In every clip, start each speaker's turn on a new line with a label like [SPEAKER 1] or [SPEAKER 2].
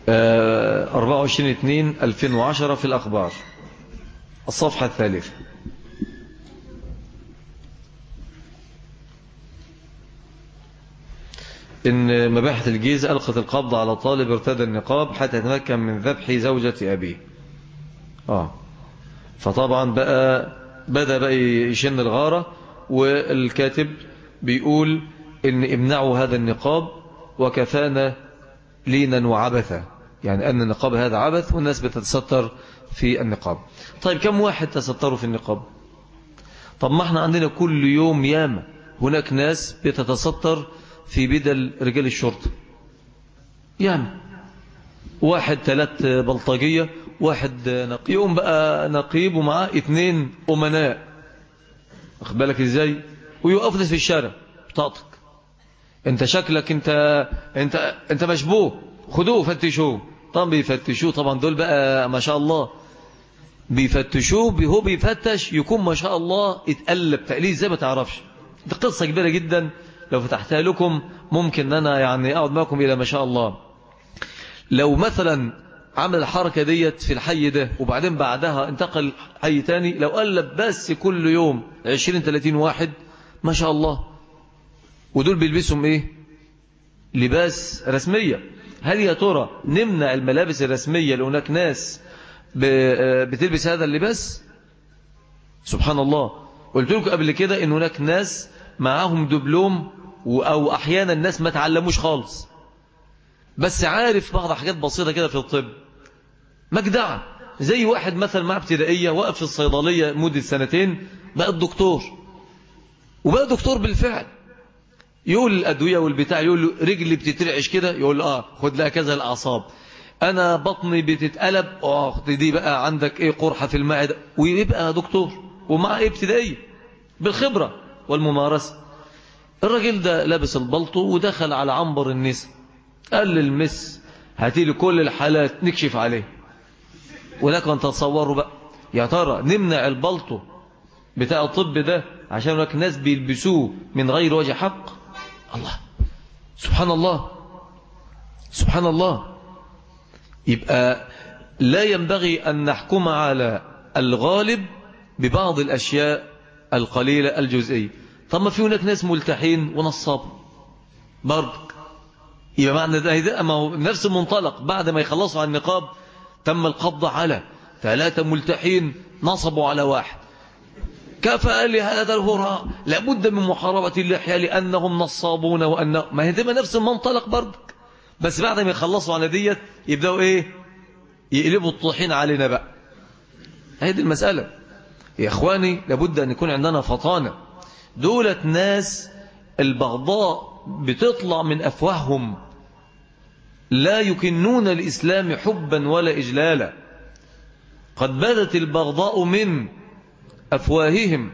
[SPEAKER 1] 24 2 2010 في الأخبار الصفحة الثالثة إن مباحث الجيزة ألقت القبض على طالب ارتدى النقاب حتى يتمكن من ذبح زوجة أبيه آه فطبعا بقى بدأ بقى يشن الغارة والكاتب بيقول إن امنعوا هذا النقاب وكفانا لينا وعبثا يعني أن النقاب هذا عبث والناس بتتستر في النقاب طيب كم واحد تستروا في النقاب طب ما احنا عندنا كل يوم ياما هناك ناس بتتستر في بدل رجال الشرطة ياما واحد ثلاث بلطجية واحد نقيب يوم بقى نقيب ومعاه اثنين أمناء واخد بالك ازاي ويقف في الشارع بطاقتك انت شكلك انت انت انت مشبوه خدوه فتشوه طبعا بيفتشوه طبعا دول بقى ما شاء الله بيفتشوه هو بيفتش يكون ما شاء الله اتقلب تقليد زي ما تعرفش دي قصة كبيرة جدا لو فتحتها لكم ممكن ان انا يعني اقعد معكم الى ما شاء الله لو مثلا عمل الحركة ديت في الحي ده وبعدين بعدها انتقل حي تاني لو قلب بس كل يوم 20-30 واحد ما شاء الله ودول بيلبسهم ايه لباس رسمية هل يا ترى نمنع الملابس الرسمية لهناك ناس بتلبس هذا اللباس سبحان الله قلت لكم قبل كده ان هناك ناس معاهم دبلوم او احيانا الناس ما تعلموش خالص بس عارف بعض حاجات بسيطة كده في الطب مجدعة زي واحد مثلا مع ابتدائية وقف في الصيدلية مدة سنتين بقى الدكتور وبقى دكتور بالفعل يقول الأدوية والبتاع يقول له رجلي بتترعش كده يقول له آه خد لها كذا الأعصاب أنا بطني بتتقلب آه دي بقى عندك إيه قرحة في المعدة ويبقى دكتور ومع إيه ابتدائية بالخبرة والممارسة الراجل ده لابس البلطو ودخل على عنبر النساء قال للمس هاتي لي كل الحالات نكشف عليه ولكن تتصوروا بقى يا ترى نمنع البلطو بتاع الطب ده عشان هناك ناس بيلبسوه من غير وجه حق الله سبحان الله سبحان الله يبقى لا ينبغي أن نحكم على الغالب ببعض الأشياء القليلة الجزئية طب ما في هناك ناس ملتحين ونصاب برضك يبقى معنى ده, ده ما هو نفس المنطلق بعد ما يخلصوا عن النقاب تم القبض على ثلاثة ملتحين نصبوا على واحد كفى لهذا الهراء لابد من محاربة اللحية لأنهم نصابون وأنهم ما هي دي نفس المنطلق برضك بس بعد ما يخلصوا عن ديت يبدأوا ايه يقلبوا الطحين علينا بقى هذه المسألة يا اخواني لابد أن يكون عندنا فطانة دولة ناس البغضاء بتطلع من أفواههم لا يكنون الإسلام حبا ولا إجلالا قد بدت البغضاء من أفواههم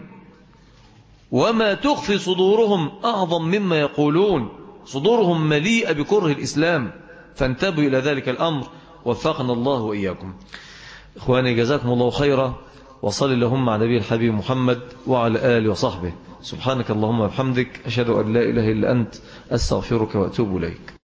[SPEAKER 1] وما تخفي صدورهم أعظم مما يقولون صدورهم مليئة بكره الإسلام فانتبهوا إلى ذلك الأمر وفقنا الله وإياكم إخواني جزاكم الله خيرا وصل اللهم على نبي الحبيب محمد وعلى آله وصحبه سبحانك اللهم وبحمدك أشهد أن لا إله إلا أنت أستغفرك وأتوب إليك